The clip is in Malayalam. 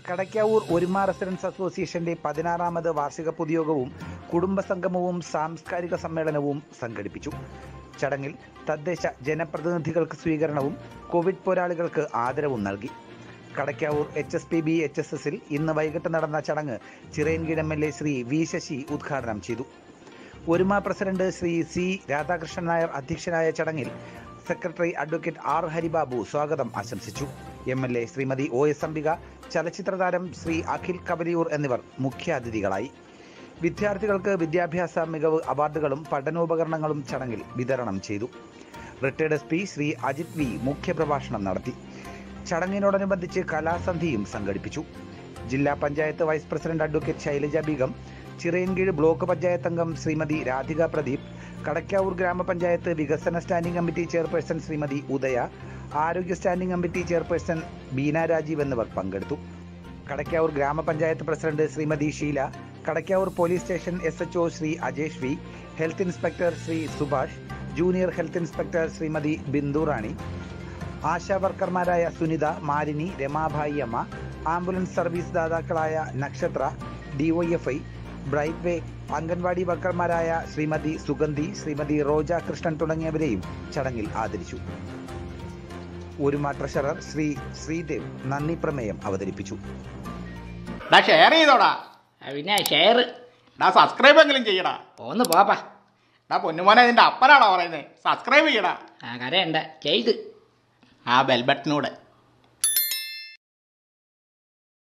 കടയ്ക്കാവൂർ ഒരുമ റെസിഡൻസ് അസോസിയേഷന്റെ പതിനാറാമത് വാർഷിക പൊതുയോഗവും കുടുംബസംഗമവും സാംസ്കാരിക സമ്മേളനവും സംഘടിപ്പിച്ചു ചടങ്ങിൽ തദ്ദേശ ജനപ്രതിനിധികൾക്ക് സ്വീകരണവും കോവിഡ് പോരാളികൾക്ക് ആദരവും നൽകി Kadakkavoor H S P B H S എസിൽ ഇന്ന് വൈകിട്ട് നടന്ന ചടങ്ങ് Chirayinkeezhu M L A Shri V Sasi ഉദ്ഘാടനം ചെയ്തു ഒരുമ പ്രസിഡന്റ് ശ്രീ സി രാധാകൃഷ്ണൻ നായർ അധ്യക്ഷനായ ചടങ്ങിൽ സെക്രട്ടറി അഡ്വക്കേറ്റ് ആർ ഹരിബാബു സ്വാഗതം ആശംസിച്ചു M L A Shrimati O S Ambika ചലച്ചിത്ര താരം ശ്രീ അഖിൽ കബലിയൂർ എന്നിവർ മുഖ്യാതിഥികളായി വിദ്യാർത്ഥികൾക്ക് വിദ്യാഭ്യാസ മികവ് അവാർഡുകളും പഠനോപകരണങ്ങളും ചടങ്ങിൽ വിതരണം ചെയ്തു retired S P Shri Ajith V മുഖ്യപ്രഭാഷണം നടത്തി ചടങ്ങിനോടനുബന്ധിച്ച് കലാസന്ധിയും സംഘടിപ്പിച്ചു ജില്ലാ panchayat vice president advocate Shailaja Beegum Chirayinkeezhu block panchayat അംഗം ശ്രീമതി രാധിക പ്രദീപ് കടയ്ക്കാവൂർ ഗ്രാമപഞ്ചായത്ത് വികസന standing committee chairperson Shrimati Udaya ആരോഗ്യ standing committee chairperson Beena Rajeev എന്നിവർ പങ്കെടുത്തു കടയ്ക്കാവൂർ ഗ്രാമപഞ്ചായത്ത് president Shrimati Sheela Kadakkavoor police station S H Shri Ajesh V health inspector Shri Subhash junior health inspector Shrimati Bindu Rani ASHA വർക്കർമാരായ Sunitha Malini Ramabhai അമ്മ ആംബുലൻസ് സർവീസ് ദാതാക്കളായ Nakshatra DYFI bright way anganwadi വർക്കർമാരായ ശ്രീമതി സുഗന്ധി ശ്രീമതി റോജ കൃഷ്ണൻ തുടങ്ങിയവരെയും ചടങ്ങിൽ ആദരിച്ചു ഒരുമ ട്രഷറർ ശ്രീ ശ്രീദേവ് നന്ദി പ്രമേയം അവതരിപ്പിച്ചു ഡാ ഷെയർ ചെയ്തോടാ ആ, പിന്നെ ഷെയർ ഡാ സബ്സ്ക്രൈബ് എങ്കിലും ചെയ്യടാ ഒന്ന് പോപ്പാ ഡാ പൊന്നുമോനെ നിന്റെ അപ്പനാണോ പറയുന്നത് സബ്സ്ക്രൈബ് ചെയ്യടാ ആ കരയുണ്ട ചെയ്ത് ആ ബെൽ ബട്ടനൂടെ